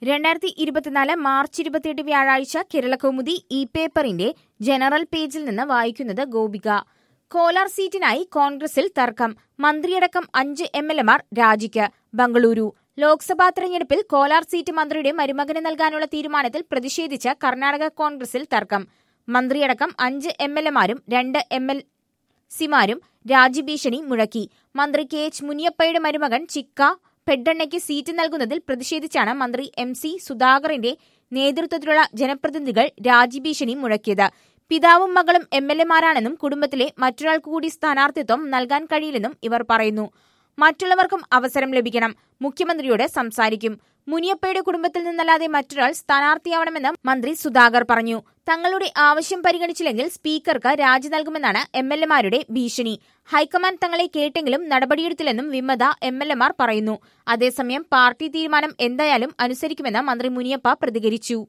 രണ്ടായിരത്തി ഇരുപത്തിനാല് മാർച്ച് ഇരുപത്തിയെട്ട് വ്യാഴാഴ്ച കേരളകൗമുദി ഇ പേപ്പറിന്റെ ജനറൽ പേജിൽ നിന്ന് വായിക്കുന്നത് ഗോപിക കോലാർ സീറ്റിനായി കോൺഗ്രസിൽ തർക്കം മന്ത്രിയടക്കം അഞ്ച് എം എൽ എമാർ രാജിക്ക് ബംഗളൂരു ലോക്സഭാ തെരഞ്ഞെടുപ്പിൽ കോലാർ സീറ്റ് മന്ത്രിയുടെ മരുമകന് നൽകാനുള്ള തീരുമാനത്തിൽ പ്രതിഷേധിച്ച് കർണാടക കോൺഗ്രസിൽ തർക്കം മന്ത്രിയടക്കം അഞ്ച് എം എൽ എമാരും രണ്ട് എം എൽ സിമാരും രാജ്യഭീഷണി മുഴക്കി മന്ത്രി കെ എച്ച് മുനിയപ്പയുടെ മരുമകൻ ചിക്ക പെഡ്ഡണ്ണയ്ക്ക് സീറ്റ് നൽകുന്നതിൽ പ്രതിഷേധിച്ചാണ് മന്ത്രി എം സി സുധാകറിന്റെ നേതൃത്വത്തിലുള്ള ജനപ്രതിനിധികൾ രാജ്യഭീഷണി മുഴക്കിയത് പിതാവും മകളും എം എൽ എമാരാണെന്നും കുടുംബത്തിലെ മറ്റൊരാൾക്ക് കൂടി സ്ഥാനാർത്ഥിത്വം നൽകാൻ കഴിയില്ലെന്നും ഇവർ പറയുന്നു മറ്റുള്ളവർക്കും അവസരം ലഭിക്കണം മുഖ്യമന്ത്രിയോട് സംസാരിക്കും മുനിയപ്പയുടെ കുടുംബത്തിൽ നിന്നല്ലാതെ മറ്റൊരാൾ സ്ഥാനാർത്ഥിയാവണമെന്ന് മന്ത്രി സുധാകർ പറഞ്ഞു തങ്ങളുടെ ആവശ്യം പരിഗണിച്ചില്ലെങ്കിൽ സ്പീക്കർക്ക് രാജി നൽകുമെന്നാണ് എം എൽ എമാരുടെ ഭീഷണി ഹൈക്കമാൻഡ് തങ്ങളെ കേട്ടെങ്കിലും നടപടിയെടുത്തില്ലെന്നും വിമത എം എൽ എമാർ പറയുന്നു അതേസമയം പാർട്ടി തീരുമാനം എന്തായാലും അനുസരിക്കുമെന്ന് മന്ത്രി മുനിയപ്പ പ്രതികരിച്ചു